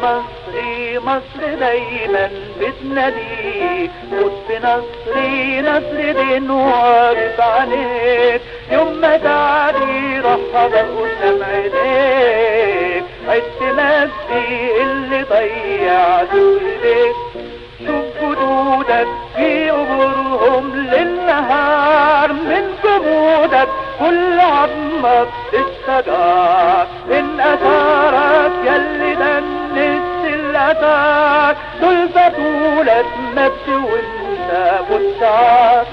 مصري مصر دايما بتناديك خد بنصري نصر دين واقف عليك يوم ما تعدي رحب قدام عينيك عدت نفسي اللي ضيعته ايديك شوف جدودك في قبورهم للنهار من جمودك كل عظمة بتشتجر من أثارك يلي دنست الأثار دول بطولة نفس وانت مستعار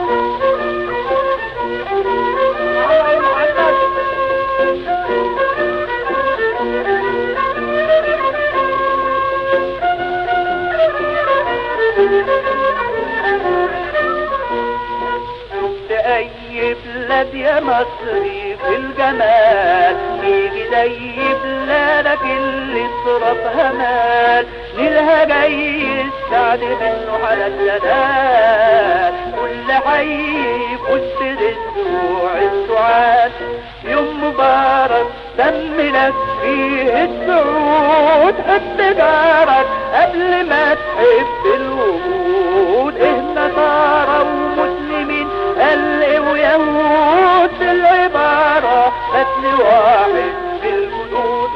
شفت اي بلاد يا مصري في الجمال يجي زي بلادك اللي صرفها مال نيلها جاي السعد منه على الجلال كل حي فوز بالاسبوع السعاد يوم مبارك دم لك فيه السعود حب جارك قبل ما تحب الوجود ايه نصارى ومسلمين قل ويهود بالعبارة قتل واحد في الجدود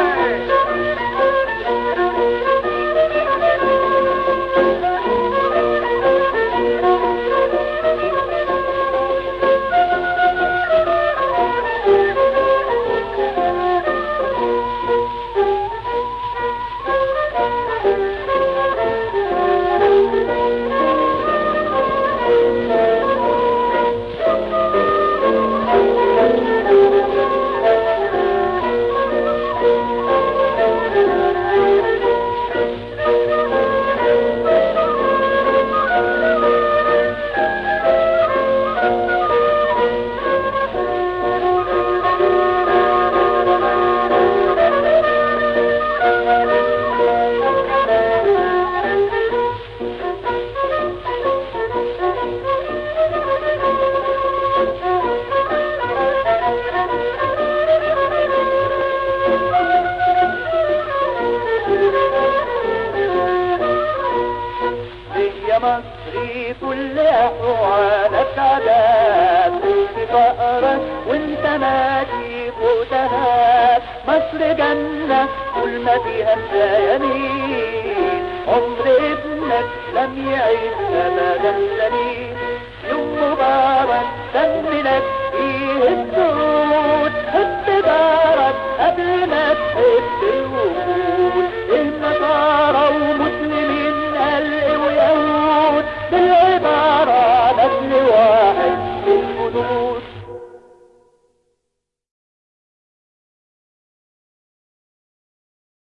يا مصري كل احوالك عذاب في فقرك وانت ماشي فوق دهب مصر جنة كل ما فيها الزيانين عمر ابنك لم يعيش ابدا سليم يوم مبارك دم لك فيه السود حب دارك قبل ما تحب الوجود